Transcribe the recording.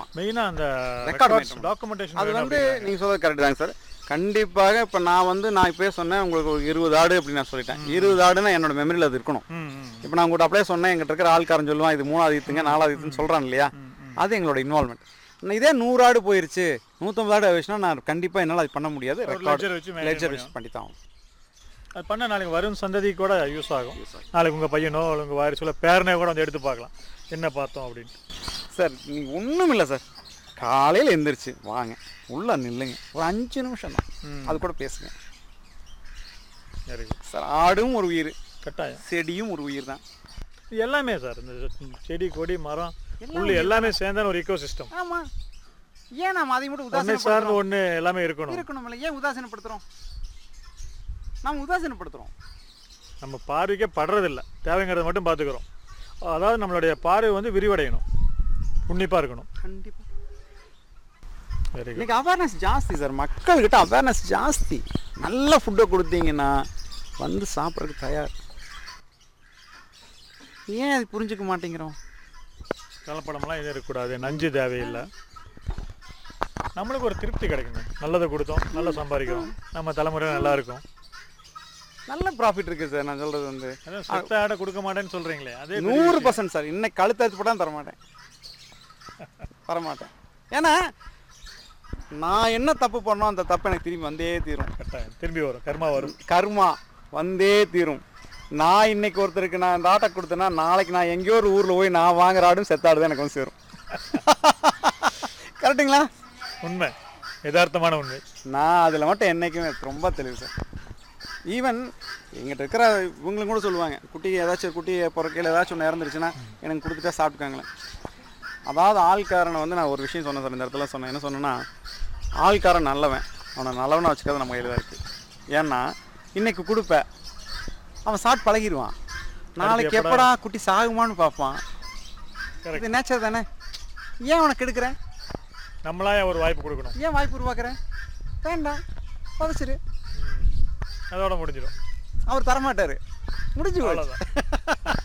மெயினாக அந்த Record records maintain documentation அது வந்து நீங்கள் சொல்றது கரெக்ட் தாங்க சார் கண்டிப்பாக இப்போ நான் வந்து நான் இப்போயே சொன்னேன் உங்களுக்கு ஒரு இருபது ஆடு அப்படின்னு நான் சொல்லிட்டேன் இருபது ஆடுனா என்னோட மெமரியில் அது இருக்கணும் ம் ம் இப்போ நான் உங்கள்கிட்ட அப்படியே சொன்னேன் எங்கிட்ட இருக்கிற ஆள்காரன் சொல்லுவான் இது மூணாவது ஈத்துங்க நாலாவது ஈத்துன்னு சொல்கிறான் இல்லையா அது எங்களோட இன்வால்மெண்ட் இதே நூறு ஆடு போயிருச்சு நூற்றம்பது ஆடு ஆயிடுச்சுன்னா நான் கண்டிப்பாக என்னால் அது பண்ண முடியாது ஒரு ரெக்கார்ட் ledger வச்சு maintain லெஜர் பண்ணி வச்சு பண்ணி தான் ஆகணும். அது பண்ண நாளைக்கு வரும் சந்ததி கூட யூஸ் ஆகும் நாளைக்கு உங்கள் பையனோ இல்லை உங்கள் வாரிசுல பேரனே கூட வந்து எடுத்து பார்க்கலாம் என்ன பார்த்தோம் அப்படின்ட்டு சார் நீ ஒன்றும் இல்லை சார் காலையில் எந்திரிச்சு வாங்க உள்ள நில்லுங்க ஒரு அஞ்சு நிமிஷம் தான் ம். அது கூட பேசுங்க சரி சார் ஆடும் ஒரு உயிர் கட்டாயம் செடியும் ஒரு உயிர் தான் இது எல்லாமே சார் இந்த செடி கொடி மரம் புல்லு எல்லாமே சேர்ந்தான ஒரு இக்கோ சிஸ்டம் ஆமாம் ஏன் நாம் அதை மட்டும் தன்னை உதாசீனப்படுத்துறோம் சார்ந்த ஒன்று எல்லாமே இருக்கணும் இருக்கணும்ல ஏன் உதாசீனப்படுத்துகிறோம் நாம் உதாசீனப்படுத்துகிறோம் நம்ம பார்வைக்கே படுறதில்ல தேவைங்கிறத மட்டும் பார்த்துக்கிறோம் அதாவது நம்மளுடைய பார்வை வந்து விரிவடையணும் உன்னிப்பாக இருக்கணும் கண்டிப்பாக வெரி குட் இன்னைக்கு அவேர்னஸ் ஜாஸ்தி சார் மக்கள்கிட்ட அவேர்னஸ் ஜாஸ்தி நல்ல ஃபுட்டை கொடுத்தீங்கன்னா வந்து சாப்பிட்றதுக்கு தயார் ஏன் அது புரிஞ்சுக்க மாட்டேங்கிறோம் கலப்படம்லாம் எதுவும் இருக்கக்கூடாது நஞ்சு தேவையில்லை நம்மளுக்கு ஒரு திருப்தி கிடைக்குங்க நல்லதை கொடுத்தோம் நல்லா சம்பாதிக்கிறோம் நம்ம தலைமுறை நல்லா இருக்கும் நல்ல ப்ராஃபிட் இருக்குது சார் நான் சொல்கிறது வந்து அதான் செத்த ஆடை கொடுக்க மாட்டேன்னு சொல்கிறீங்களே அதே பெரிய நூறு விஷயம். பர்சன்ட் சார் இன்னைக்கு கழுத்து அறுத்து போட்டால் தரமாட்டேன் தரமாட்டேன் ஏன்னா நான் என்ன தப்பு பண்ணோம் அந்த தப்பு எனக்கு திரும்பி வந்தே தீரும் கட்டாயம் திரும்பி வரும் கர்மா வரும் கர்மா வந்தே தீரும் நான் இன்னைக்கு ஒருத்தருக்கு நான் இந்த ஆட்டை கொடுத்தேன்னா நாளைக்கு நான் எங்கேயோ ஒரு ஊரில் போய் நான் வாங்குற ஆடும் செத்தாடு தான் எனக்கு வந்து சேரும் கரெக்டுங்களா உண்மை யதார்த்தமான உண்மை நான் அதில் மட்டும் என்றைக்குமே ரொம்ப தெளிவு சார் ஈவன் எங்கிட்ட இருக்கிற இவங்களும் கூட சொல்லுவாங்க குட்டி ஏதாச்சும் குட்டி பிறக்கையில் ஏதாச்சும் ஒன்று இறந்துருச்சுன்னா எனக்கு கொடுத்துட்டா சாப்பிட்டுக்காங்களேன் அதாவது ஆள்காரனை வந்து நான் ஒரு விஷயம் சொன்னேன் சார் இந்த இடத்துல சொன்னேன் என்ன சொன்னேன்னா ஆள்காரன் நல்லவன் அவனை நல்லவனை வச்சுக்கிறது நம்ம கையில் தான் இருக்குது ஏன்னா இன்னைக்கு கொடுப்ப அவன் சாப்பிட்டு பழகிடுவான் நாளைக்கு எப்படா- எப்படா குட்டி சாகுமான்னு பார்ப்பான் Correct. இது நேச்சர் தானே ஏன் உனக்கு எடுக்கிறேன் நம்மளா ஒரு வாய்ப்பு கொடுக்கணும் ஏன் வாய்ப்பு உருவாக்குறேன் வேண்டாம் புதைச்சிரு ம். அதோட முடிஞ்சிடும் அவர் தரமாட்டாரு முடிஞ்சு போச்சு அவ்வளோதான்